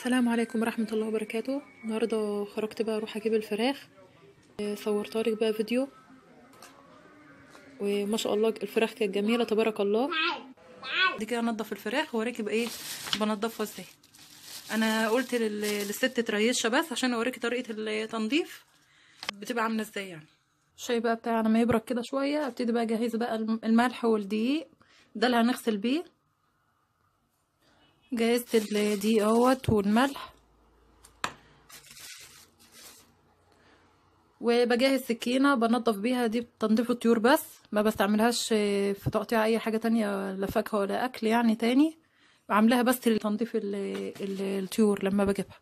السلام عليكم ورحمة الله وبركاته النهاردة خرجت بقى اروح اجيب الفراخ آه، صورتلك بقى فيديو وما شاء الله الفراخ كانت جميلة تبارك الله دي كده انضف الفراخ واوريك بقى ايه بنضفها ازاي انا قلت لل- للست تريشها بس عشان اوريكي طريقة التنظيف بتبقى عاملة ازاي يعني الشاي بقى بتاعي لما يبرد كده شوية ابتدي بقى اجهز بقى الم- الملح والدقيق ده اللي هنغسل بيه جهزت الدقيق اهوت والملح وبجهز سكينة بنضف بيها دي تنظيف الطيور بس ما بستعملهاش في تقطيع اي حاجة تانية لا فاكهة ولا اكل يعني تاني بعملها بس لتنظيف ال- ال- الطيور لما بجيبها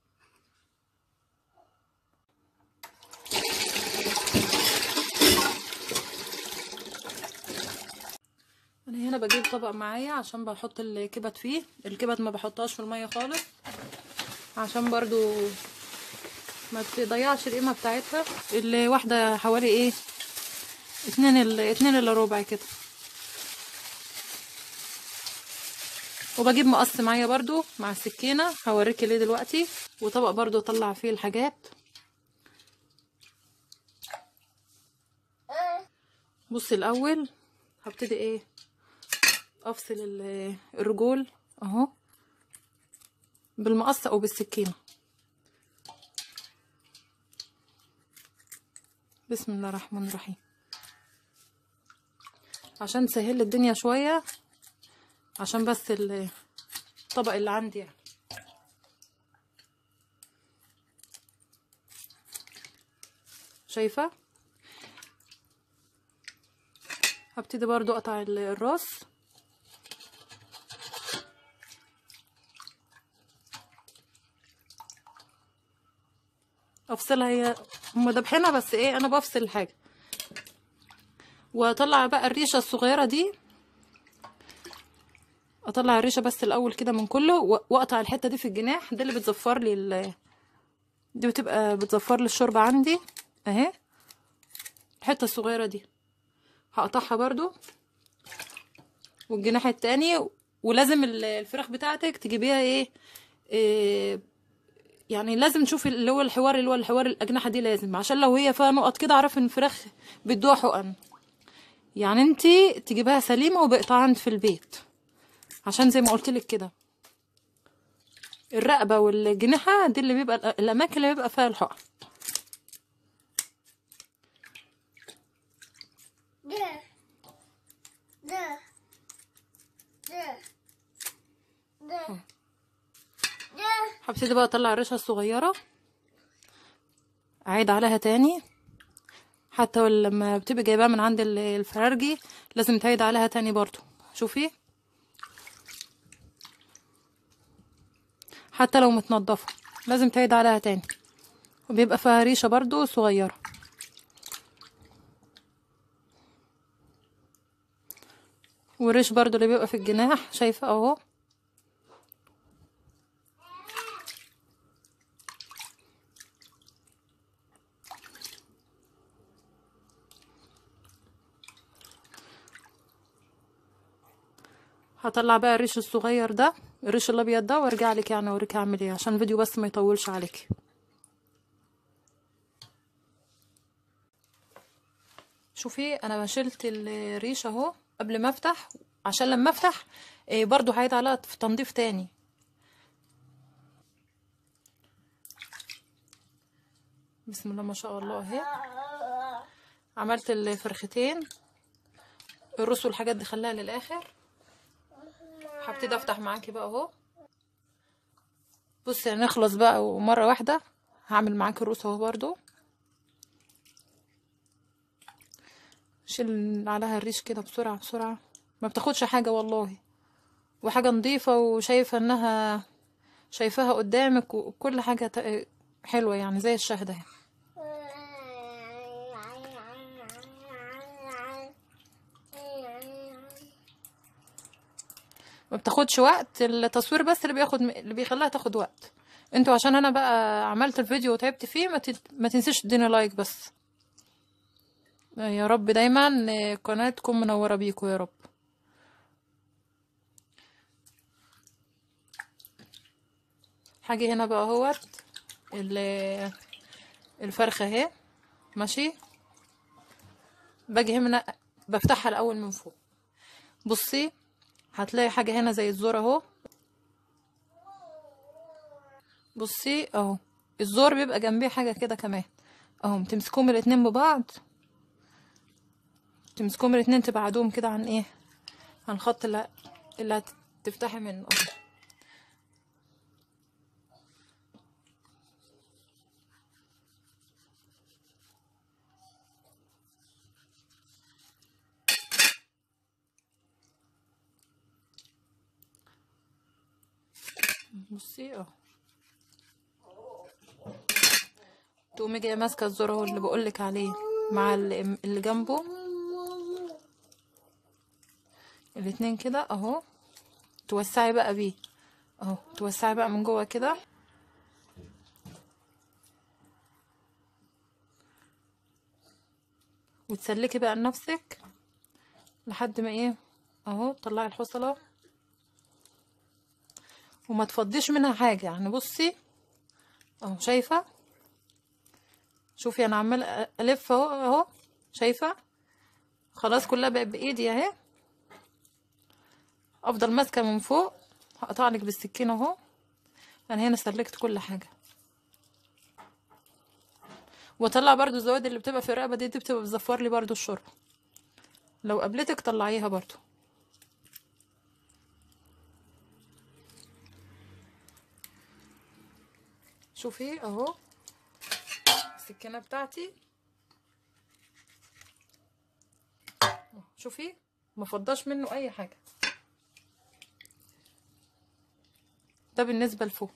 انا هنا بجيب طبق معايا عشان بحط الكبد فيه الكبد ما بحطهاش في المية خالص عشان برضو ما تضيعش القيمة بتاعتها الواحدة حوالي ايه اتنين ال... اتنين الا ربع كده وبجيب مقص معايا برضو مع السكينة هوريكي ليه دلوقتي وطبق برضو اطلع فيه الحاجات بصي الاول هبتدي ايه افصل ال- الرجول اهو بالمقص او بالسكينه بسم الله الرحمن الرحيم عشان تسهل الدنيا شويه عشان بس ال- الطبق اللي عندي يعني شايفه هبتدي برضو اقطع ال- الراس افصلها هي هما دبحينها بس ايه انا بفصل الحاجه واطلع بقى الريشه الصغيره دي اطلع الريشه بس الاول كده من كله و- واقطع الحته دي في الجناح ده اللي بتزفر لي ال- دي بتبقى بتزفر لي الشوربه عندي اهي الحته الصغيره دي هقطعها برضو والجناح التاني ولازم ال- الفراخ بتاعتك تجيبيها ايه, إيه يعني لازم تشوفي اللي هو الحوار اللي هو الحوار الاجنحه دي لازم عشان لو هي فيها نقط كده اعرف ان الفراخ بتدوها حقن يعني انتي تجيبها سليمه وبقطع عند في البيت عشان زي ما قلت لك كده الرقبه والجناحه دي اللي بيبقى الأ- الاماكن اللي بيبقى فيها الحقن ده ده ده ده ده هبتدي بقى اطلع الريشه الصغيره اعيد عليها تاني حتى لما بتبقي جايباها من عند ال- الفرارجي لازم تعيد عليها تاني برضو شوفي حتى لو متنضفه لازم تعيد عليها تاني وبيبقى فيها ريشه برضو صغيره والريش برضو اللي بيبقى في الجناح شايفه اهو هطلع بقى الريش الصغير ده الريش الابيض ده وارجع لك يعني اوريك اعمل ايه عشان الفيديو بس ما يطولش عليك شوفي انا شلت الريش اهو قبل ما افتح عشان لما افتح إيه برضو هيد عليها في تنظيف تاني بسم الله ما شاء الله اهي عملت الفرختين الرز والحاجات دي خليها للاخر هبتدي افتح معاكي بقى اهو بصي نخلص بقى ومره واحده هعمل معاكي الرز اهو برضو شيل عليها الريش كده بسرعه بسرعه ما بتاخدش حاجه والله وحاجه نظيفه وشايفه انها شايفاها قدامك وكل حاجه ت- حلوه يعني زي الشهد اهي ما بتاخدش وقت التصوير بس اللي بياخد اللي بيخليها تاخد وقت انتوا عشان انا بقى عملت الفيديو وتعبت فيه ما, تت... ما تنسيش تديني لايك بس يا رب دايما القناة تكون منورة بيكم يا رب هاجي هنا بقى اهوت ال- الفرخة اهي ماشي باجي هنا بفتحها الاول من فوق بصي هتلاقي حاجة هنا زي الزور اهو بصي اهو الزور بيبقى جنبيه حاجة كده كمان اهو تمسكوهم الاتنين ببعض تمسكوهم الاتنين تبعدوهم كده عن ايه عن الخط اللي اللي هتفتحي منه اهو بصي اهو تقومي جايه ماسكه الزر اهو اللي بقولك عليه مع اللي اللي جنبه الاتنين كده اهو توسعي بقى بيه اهو توسعي بقى من جوه كده وتسلكي بقى لنفسك لحد ما ايه اهو طلعي الحصلة وما تفضيش منها حاجة يعني بصي اهو شايفة شوفي انا عمال الف اهو اهو شايفة خلاص كلها بقت بايدي اهي افضل ماسكة من فوق هقطع لك بالسكينة اهو انا هنا سلكت كل حاجة واطلع برضو الزواد اللي بتبقى في الرقبة دي دي بتبقى بتزفر لي برضو الشوربة لو قابلتك طلعيها برضو شوفي اهو السكينة بتاعتي شوفي ما فضاش منه اي حاجة ده بالنسبة لفوق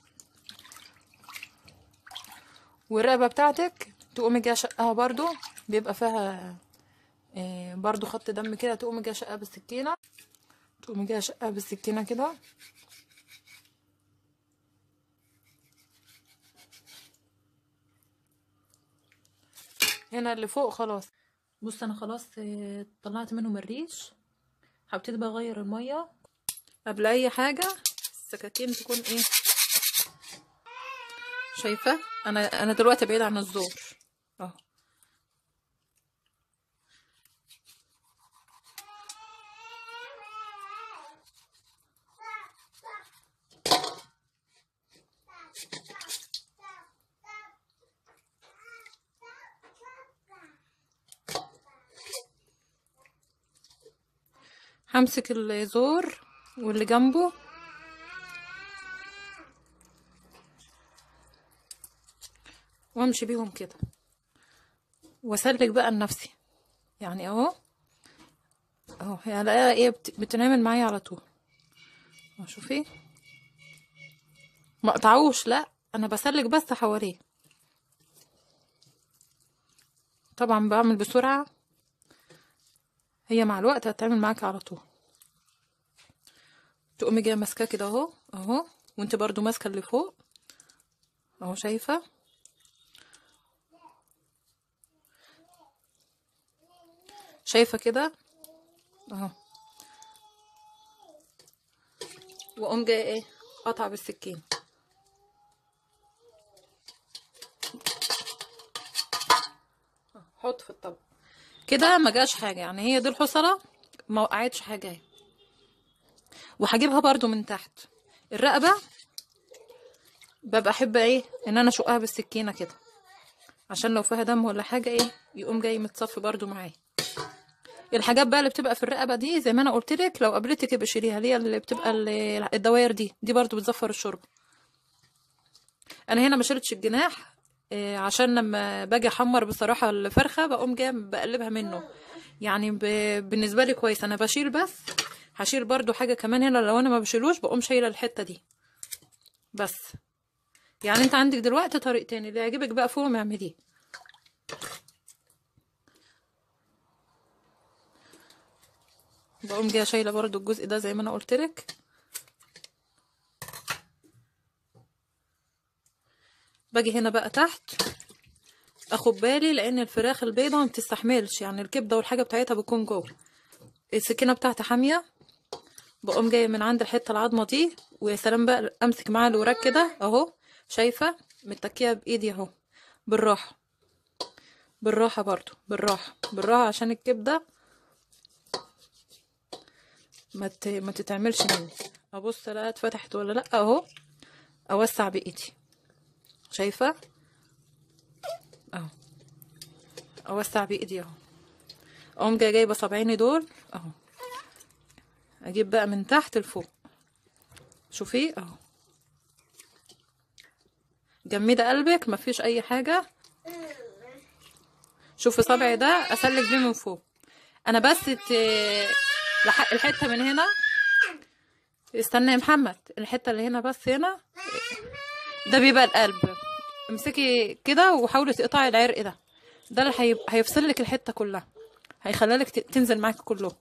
والرقبة بتاعتك تقومي جايه شقها برضو بيبقى فيها آه، برضو خط دم كده تقومي جايه شقها بالسكينة تقومي جايه شقها بالسكينة كده هنا اللي فوق خلاص بص انا خلاص آه، طلعت منهم الريش هبتدي بقى اغير الميه قبل اي حاجه السكاكين تكون ايه شايفه انا انا دلوقتي بعيد عن الزور اهو همسك الزور واللي جنبه وامشي بيهم كده واسلك بقى لنفسي يعني اهو اهو هي هلاقيها ايه بت- بتنعمل معايا على طول اهو شوفي ما اقطعوش لا انا بسلك بس حواليه طبعا بعمل بسرعه هي مع الوقت هتعمل معاك على طول تقومي جايه ماسكاه كده اهو اهو وانت برضو ماسكه اللي فوق اهو شايفه شايفه كده اهو واقوم جايه ايه قطع بالسكين أهو، حط في الطبق كده ما جاش حاجه يعني هي دي الحصله ما وقعتش حاجه اهي وهجيبها برضو من تحت الرقبه ببقى احب ايه ان انا اشقها بالسكينه كده عشان لو فيها دم ولا حاجه ايه يقوم جاي متصفي برضو معايا الحاجات بقى اللي بتبقى في الرقبه دي زي ما انا قلت لك لو قابلتك يبقى شيليها اللي هي اللي بتبقى ال- الدواير دي دي برضو بتزفر الشرب انا هنا ما شلتش الجناح آه، عشان لما باجي احمر بصراحه الفرخه بقوم جايه بقلبها منه يعني ب... بالنسبه لي كويس انا بشيل بس هشيل برضو حاجه كمان هنا لو انا ما بشيلوش بقوم شايله الحته دي بس يعني انت عندك دلوقتي طريقتين اللي يعجبك بقى فوق اعمليه بقوم جايه شايله برضو الجزء ده زي ما انا قلت لك باجي هنا بقى تحت اخد بالي لان الفراخ البيضه ما بتستحملش يعني الكبده والحاجه بتاعتها بتكون جوه السكينه بتاعتي حاميه بقوم جايه من عند الحته العظمه دي ويا سلام بقى امسك معاها الوراك كده اهو شايفه متكيه بايدي اهو بالراحه بالراحه برضو بالراحه بالراحه عشان الكبده ما ت... ما تتعملش مني ابص لا اتفتحت ولا لا اهو اوسع بايدي شايفه اهو اوسع بايدي اهو اقوم جايه جايبه صابعيني دول اهو اجيب بقى من تحت لفوق شوفي اهو جمدي قلبك مفيش اي حاجه شوفي صبعي ده اسلك بيه من فوق انا بس ت... لح- الحته من هنا استنى يا محمد الحته اللي هنا بس هنا ده بيبقى القلب امسكي كده وحاولي تقطعي العرق ده ده اللي هيب- هيفصل لك الحته كلها هيخليلك ت- تنزل معاكي كله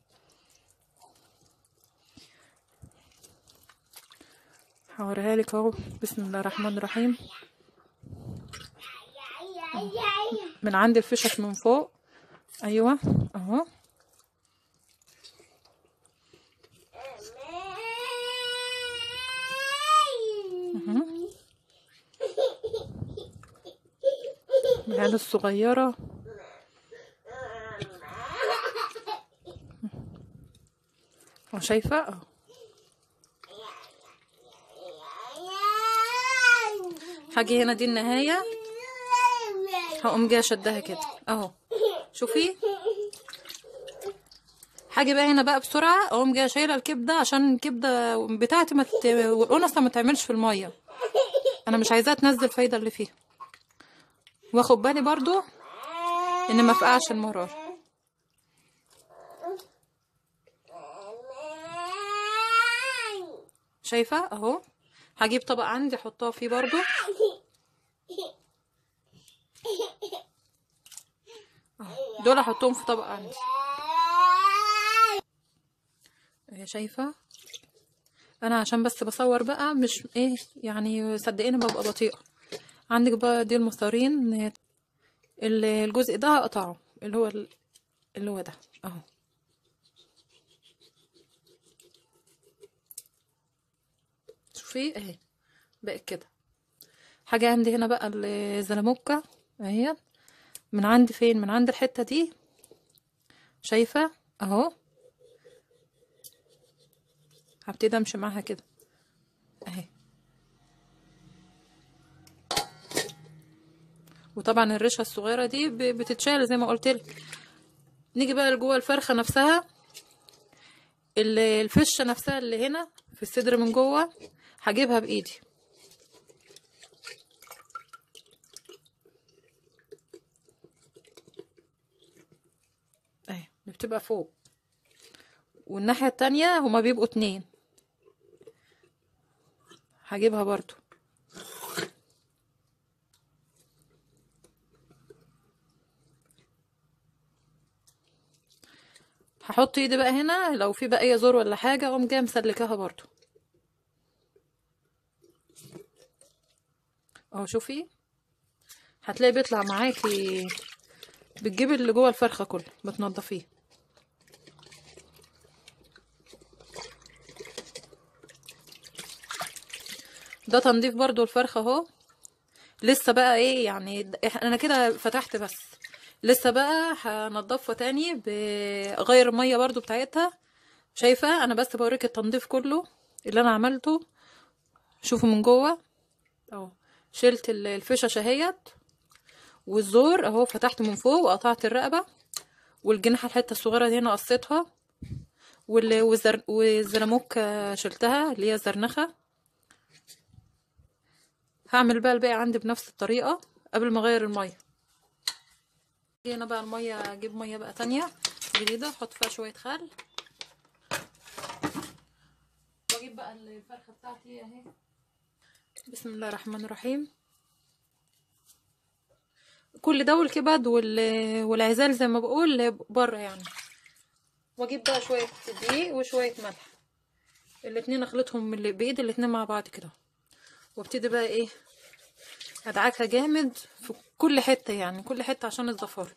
هوريها لك اهو بسم الله الرحمن الرحيم من عند الفشك من فوق ايوه اهو العيال الصغيرة اهو شايفة اهو هاجي هنا دي النهاية هقوم جايه شدها كده اهو شوفي هاجي بقى هنا بقى بسرعة اقوم جايه شايلة الكبدة عشان الكبدة بتاعتي ما مت... والقنصة ما تعملش في المية انا مش عايزاها تنزل الفايدة اللي فيها واخد بالي برضو ان ما فقعش المرار شايفة اهو هجيب طبق عندي احطها فيه برضو أهو. دول احطهم في طبق عندي اهي شايفة انا عشان بس بصور بقى مش ايه يعني صدقيني ببقى بطيئة عندك بقى دي المصارين ال- الجزء ده هقطعه اللي هو ال- اللي هو ده اهو شوفي اهي بقت كده حاجة عندي هنا بقى الزلموكة اهي من عندي فين من عند الحتة دي شايفة اهو هبتدي امشي معاها كده اهي وطبعا الريشه الصغيره دي ب- بتتشال زي ما قلت لك نيجي بقى لجوه الفرخه نفسها ال- الفشه نفسها اللي هنا في الصدر من جوه هجيبها بايدي اهي اللي بتبقى فوق والناحيه التانية هما بيبقوا اتنين هجيبها برضو هحط ايدي بقى هنا لو في بقية زور ولا حاجة اقوم جايه مسلكاها برضو اهو شوفي هتلاقي بيطلع معاكي بتجيبي اللي جوه الفرخة كله بتنضفيه ده تنظيف برضو الفرخة اهو لسه بقى ايه يعني د- إح- انا كده فتحت بس لسه بقى هنضفها تاني بغير المية برضو بتاعتها شايفة انا بس بوريك التنظيف كله اللي انا عملته شوفوا من جوه اهو شلت ال- الفشة اهيت والزور اهو فتحت من فوق وقطعت الرقبة والجناح الحتة الصغيرة دي هنا قصيتها وال- والزر... والزرموك آه، شلتها اللي هي الزرنخة هعمل بقى الباقي عندي بنفس الطريقة قبل ما اغير المية هنا بقى المية اجيب مية بقى تانية جديدة احط فيها شوية خل واجيب بقى الفرخة بتاعتي اهي بسم الله الرحمن الرحيم كل ده والكبد وال... والعزال زي ما بقول بره يعني واجيب بقى شوية دقيق وشوية ملح الاتنين اخلطهم من اللي بايد الاتنين مع بعض كده وابتدي بقى ايه ادعكها جامد في كل حتة يعني كل حتة عشان الزفارة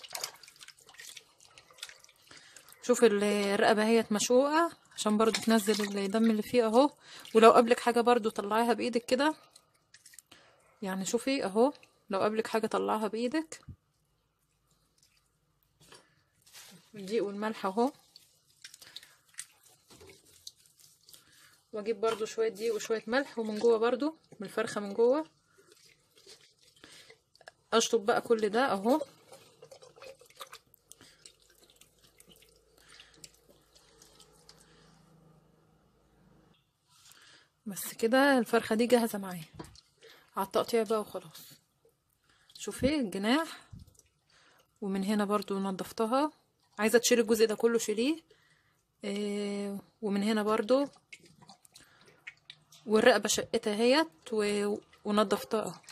شوف ال- الرقبة هي مشقوقة عشان برضو تنزل الدم اللي فيه اهو ولو قبلك حاجة برضو طلعيها بايدك كده يعني شوفي اهو لو قابلك حاجة طلعها بايدك الدقيق والملح اهو واجيب برضو شوية دقيق وشوية ملح ومن جوه برضو من الفرخة من جوه اشطب بقى كل ده اهو بس كده الفرخة دي جاهزة معايا على التقطيع بقى وخلاص شوفي الجناح ومن هنا برضو نضفتها عايزة تشيلي الجزء ده كله شيليه إيه ومن هنا برضو والرقبة شقتها اهيت و- ونضفتها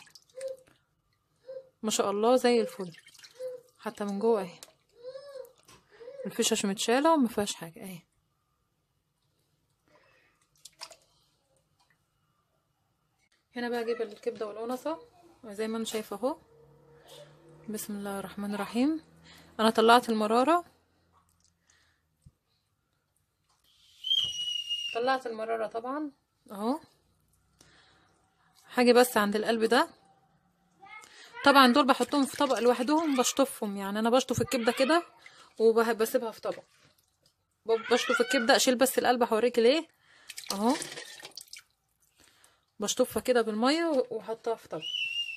ما شاء الله زي الفل حتى من جوه اهي الفشش متشالة وما فيهاش حاجة اهي هنا بقى اجيب الكبدة والقنصة زي ما انا شايفة اهو بسم الله الرحمن الرحيم انا طلعت المرارة طلعت المرارة طبعا اهو حاجة بس عند القلب ده طبعا دول بحطهم في طبق لوحدهم بشطفهم يعني انا بشطف الكبدة كده وبسيبها في طبق ب- بشطف الكبدة اشيل بس القلب هوريك ليه اهو بشطفها كده بالمية واحطها في طبق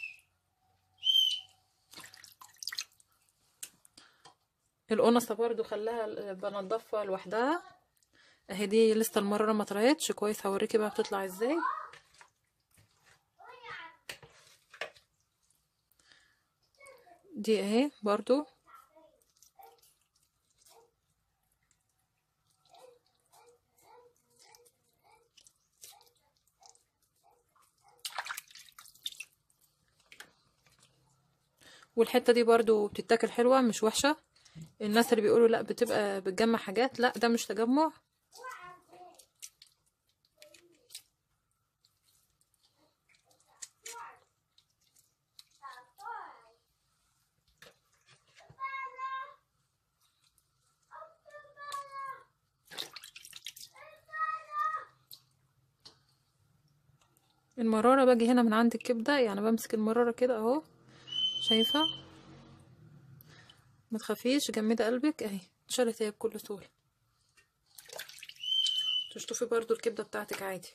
القنصة برضو خلاها بنضفها لوحدها اهي دي لسه المرارة ما طلعتش كويس هوريكي بقى بتطلع ازاي دي اهي برضو والحتة دي برضو بتتاكل حلوة مش وحشة الناس اللي بيقولوا لا بتبقى بتجمع حاجات لا ده مش تجمع المرارة باجي هنا من عند الكبدة يعني بمسك المرارة كده اهو شايفة ما تخافيش جمدي قلبك اهي اتشالت هي بكل سهولة تشطفي برضو الكبدة بتاعتك عادي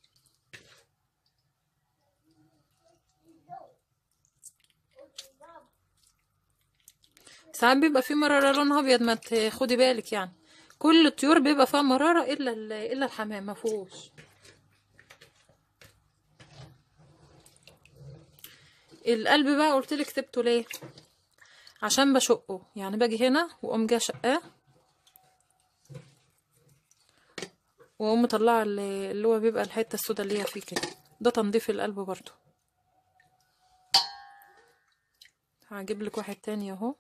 ساعات بيبقى في مرارة لونها ابيض ما تاخدي بالك يعني كل الطيور بيبقى فيها مرارة الا ال- الا الحمام ما فيهوش القلب بقى قلت لك سبته ليه عشان بشقه يعني باجي هنا واقوم جايه شقاه واقوم مطلعه اللي اللي هو بيبقى الحته السودا اللي هي فيه كده ده تنظيف القلب برضو هجيب لك واحد تاني اهو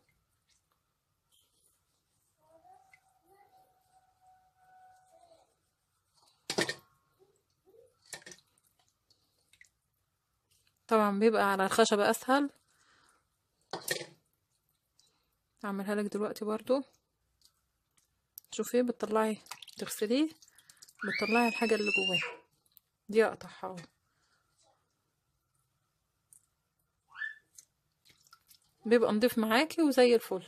طبعا بيبقى على الخشبة اسهل اعملها لك دلوقتي برضو شوفي بتطلعي تغسليه بتطلعي الحاجة اللي جواه دي اقطعها اهو بيبقى نضيف معاكي وزي الفل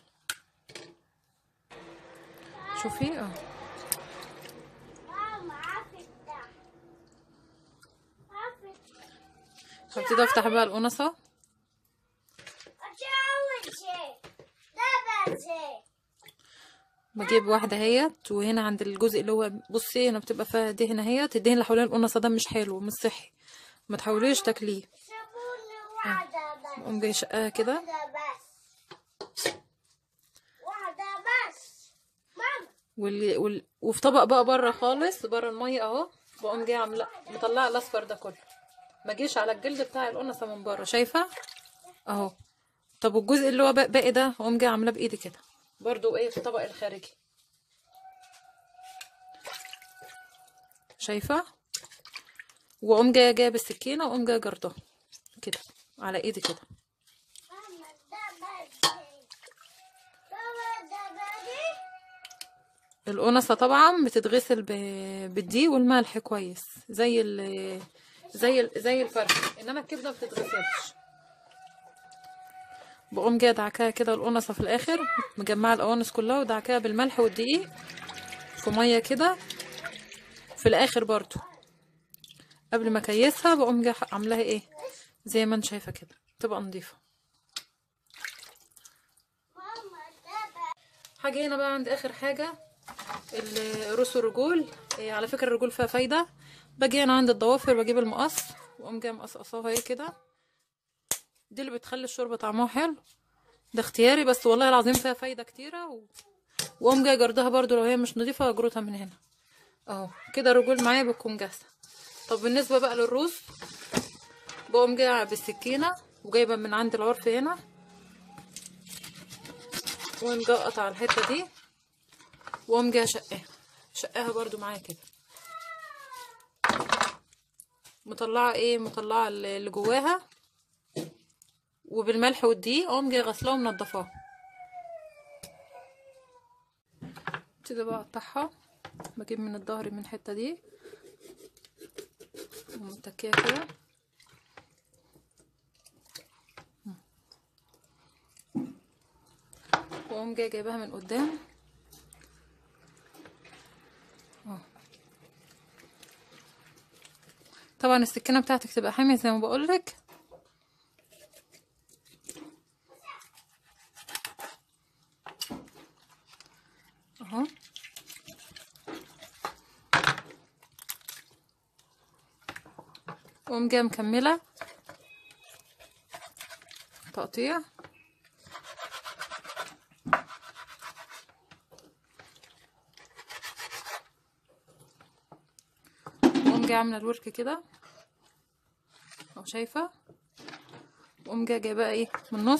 شوفي اه ماما عافية عافية هبتدي افتح بقى القنصة أتجوز ده بس بجيب واحدة اهيت وهنا عند الجزء اللي هو بصي هنا بتبقى فيها دهنة اهيت الدهن اللي حوالين القنصة ده مش حلو مش صحي ما تحاوليش تاكليه سابوني واحدة بس اقوم جاي شقاها كده واحدة بس واحدة بس ماما وال... وال... وفي طبق بقى بره خالص بره المية اهو بقوم جايه عامله مطلعه الاصفر ده كله ما جيش على الجلد بتاع القنصة من بره شايفه اهو طب والجزء اللي هو بق- باقي ده اقوم جايه عاملاه بايدي كده برضو ايه في الطبق الخارجي شايفه واقوم جايه جايبه السكينه واقوم جايه جردها كده على ايدي كده ماما ده بس ماما ده بس القنصة طبعا بتتغسل ب... بالدقيق والملح كويس زي ال... زي ال- زي الفرخه انما الكبده ما بتتغسلش بقوم جايه دعكاها كده القنصه في الاخر مجمعه القوانص كلها ودعكاها بالملح والدقيق في ميه كده في الاخر برضو قبل ما اكيسها بقوم جايه عاملاها ايه زي ما انت شايفه كده تبقى نظيفه ماما ده بقى حاجه هنا بقى عند اخر حاجه الروس الرجول إيه على فكره الرجول فيها فايده باجي انا عند الضوافر بجيب المقص واقوم جايه مقصقصاها ايه كده دي اللي بتخلي الشوربه طعمها حلو ده اختياري بس والله العظيم فيها فايده كتيره و... واقوم جايه جردها برضو لو هي مش نظيفه اجرتها من هنا اهو كده الرجول معايا بتكون جاهزه طب بالنسبه بقى للروس بقوم جايه بالسكينه وجايبه من عند العرف هنا ونجقط على الحته دي واقوم جايه شقاها شقاها برضو معايا كده مطلعه ايه مطلعه اللي جواها وبالملح والدقيق اقوم جايه غسلاها ومنضفاها كده بقى اقطعها بجيب من الظهر من الحته دي ومتكيه كده واقوم جايه جايباها من قدام اهو طبعا السكينه بتاعتك تبقى حاميه زي ما بقولك اهو واقوم جايه مكمله تقطيع واقوم جايه عامله الورك كده اهو شايفه واقوم جايه جايباها ايه من النص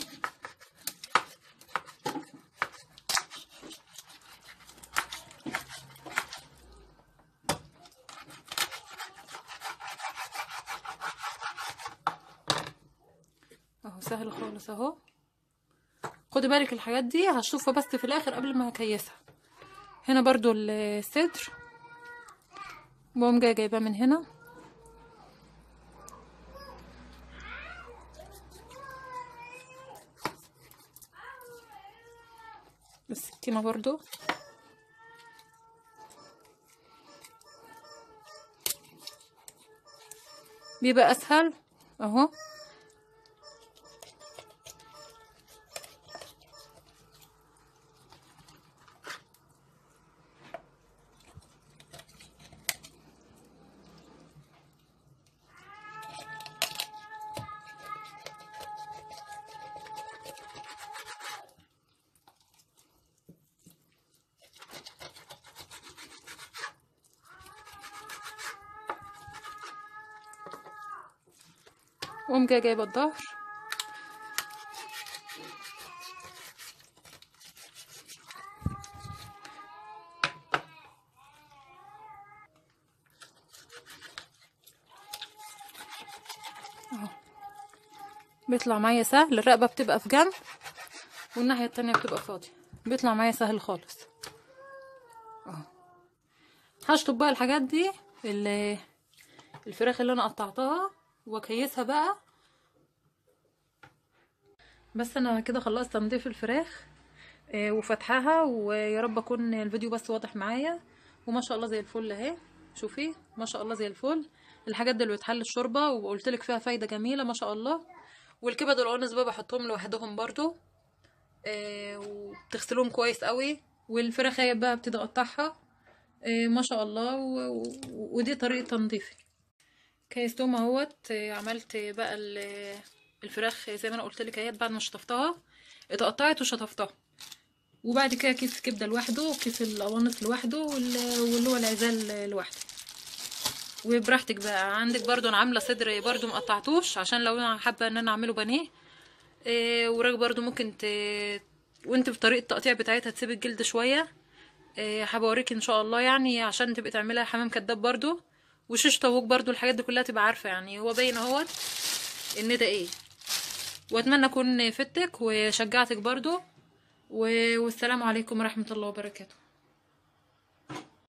اهو سهل خالص اهو خدي بالك الحاجات دي هشوفها بس في الاخر قبل ما هكيسها هنا برضو الصدر بقوم جايه جايباه من هنا السكينه برضو بيبقى اسهل اهو واقوم جايه جايبه الظهر اهو بيطلع معايا سهل الرقبه بتبقى في جنب والناحيه التانية بتبقى فاضيه بيطلع معايا سهل خالص اهو هشطب بقى الحاجات دي اللي الفراخ اللي انا قطعتها واكيسها بقى بس انا كده خلصت تنظيف الفراخ آه، وفتحها ويا رب اكون الفيديو بس واضح معايا وما شاء الله زي الفل اهي شوفي ما شاء الله زي الفل الحاجات دي اللي بتحل الشوربه وقلت لك فيها فايده جميله ما شاء الله والكبد والعنز بقى بحطهم لوحدهم برضو آه، وبتغسلهم كويس قوي والفراخ هي بقى ابتدي اقطعها آه، ما شاء الله و... و... ودي طريقه تنظيفي كيستهم اهوت آه، عملت بقى ال- الفراخ زي ما انا قلت لك اهيت بعد ما شطفتها اتقطعت وشطفتها وبعد كده كيس كبده لوحده وكيس القوانص لوحده وال- واللي هو العزال لوحده وبراحتك بقى عندك برضو انا عامله صدر برضو مقطعتوش عشان لو انا حابه ان انا اعمله بانيه إيه وراك برضو ممكن ت... وانت في طريقه التقطيع بتاعتها تسيب الجلد شويه إيه حابه اوريك ان شاء الله يعني عشان تبقي تعملها حمام كداب برضو وشيش طاووق برضو الحاجات دي كلها تبقى عارفه يعني هو باين اهوت ان ده ايه واتمنى اكون فدتك وشجعتك برضو و- والسلام عليكم ورحمه الله وبركاته